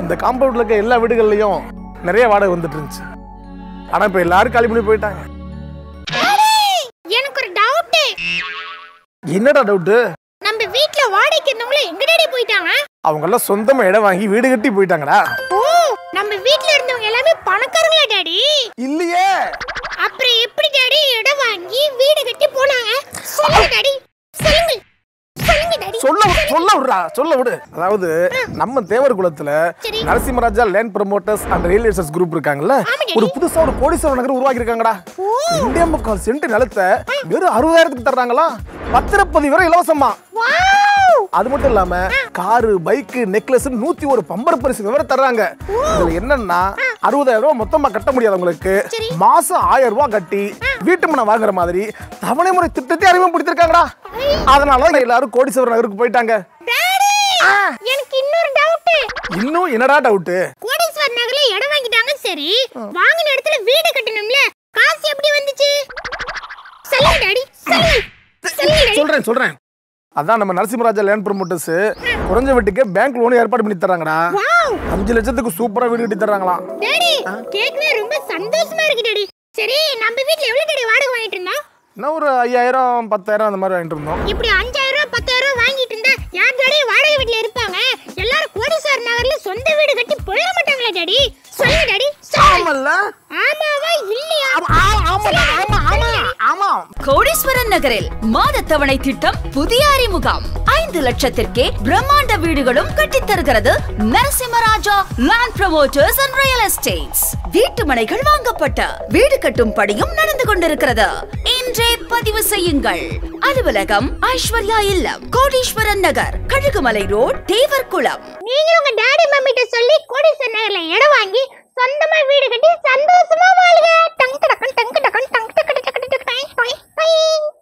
அந்த காம்பவுண்ட்ல இருக்க எல்லா வீடுகள்லயும் நிறைய வாடகை வந்துட்டு இருந்துச்சு ஆனா இப்ப எல்லாரும் காலி பண்ணி போயிட்டாங்க எனக்கு ஒரு டவுட் என்னடா டவுட்டு நம்ம வீட்ல வாடகைக்கு இருந்தவங்கள எங்க டாடி போயிட்டாங்க அவங்க எல்லாம் சொந்தமா இடம் வாங்கி வீடு கட்டி போயிட்டாங்கடா ஓ நம்ம வீட்ல இருந்தவங்க எல்லாமே பணக்காரங்களா டாடி இல்லையே அப்புறம் எப்படி டாடி இடம் வாங்கி வீடு கட்டி போனாங்க சொல்லுங்க டாடி சொல்லுங்க சொல்லுங்க டாடி சொல்ல சொல்ல விடுறா சொல்ல விடு அதாவது நம்ம தேவர் குலத்துல சரி. Narasimharaja land promoters and real estate group இருக்காங்கல்ல ஆமாடி. ஒரு புதுசா ஒரு கோடீஸ்வரர் நகர் உருவாக்கி இருக்காங்கடா ஓ ரெண்டே முக்கால் சென்ட் நிலத்தை வெறும் அறுபதாயிரத்துக்கு தர்றாங்களா பத்திரப்பதிவு வரை இலவசமா வாவ் அது மட்டும் இல்லாம காரு பைக்கு நெக்லஸ் நூத்தி ஒரு பம்பர் பரிசு விவரம் தர்றாங்க இதுல என்னன்னா அறுபதாயிரம் ரூபாய் மொத்தமா கட்ட முடியாதவங்களுக்கு சரி. மாசம் ஆயிரம் ரூபாய் கட்டி வீட்டு மனை வாங்குற மாதிரி தவணை முறை திட்டத்தை அறிமுகப்படுத்திருக்காங்கடா அதனாலதான் எல்லாரும் கோடீஸ்வரர் நகருக்கு போயிட்டாங்க டாடி எனக்கு இன்னொரு டவுட் இன்னும் என்னடா டவுட்டு கோடீஸ்வர் நகர்ல இடம் வாங்கிட்டாங்க சரி வாங்கின இடத்துல வீடு கட்டணும்ல காசு எப்படி வந்துச்சு சொல்லுங்க டாடி சொல்லுங்க சொல்லுங்க டாடி சொல்றேன் சொல்றேன் அதான் நம்ம நரசிம்மராஜா லேண்ட் ப்ரமோட்டர்ஸ் குறைஞ்ச வீட்டுக்கு பேங்க் லோன் ஏற்பாடு பண்ணி தர்றாங்கடா வாவ் அஞ்சு லட்சத்துக்கு சூப்பரா வீடு கட்டி தர்றாங்களாம் டாடி கேட்கவே ரொம்ப சந்தோஷமா இருக்கு டாடி சரி நம்ம வீட்ல எவ்வளவு டாடி வாடகை வாங்கிட்டு இருந்தோம் என்ன ஒரு ஐயாயிரம் பத்தாயிரம் அந்த மாதிரி வாங்கிட்டு இருந்தோம் இப்படி அஞ்சாயிரம் ரூபாய் பத்தாயிரம் ரூபாய் வாங்கிட்டு இருந்தா யார் டாடி வாடகை வீட்ல இருப்பாங்க எல்லாரும் கோடீஸ்வர் நகர்ல சொந்த வீடு கட்டி போயிட மாட்டாங்களா டாடி சொல்லுங்க டாடி சொல்லுங்க ஆமல்ல ஆமாவா இல்லையா ஆமா கோடீஸ்வரன் நகரில் மாத தவணை திட்டம் புதிய அறிமுகம் ஐந்து லட்சத்திற்கே பிரம்மாண்ட வீடுகளும் கட்டித் தருகிறது Narasimharaja land promoters and real estates வீட்டு மனைகள் வாங்கப்பட்ட வீடு கட்டும் பணியும் நடந்து கொண்டிருக்கிறது இன்றே பதிவு செய்யுங்கள் அலுவலகம் ஐஸ்வர்யா இல்லம் கோடீஸ்வரன் நகர் கழுகுமலை ரோட் தேவர்குளம் நீங்களும் உங்க டாடி மம்மிட்ட சொல்லி கோடீஸ்வர் நகர்ல இடம் வாங்கி சொந்தமா வீடு கட்டி சந்தோஷமா வாழுங்க டங்கு டக்கன் டங்கு டக்கன் டங்கு டக்கு டக்கு டக்கு டக்கு டை டை டை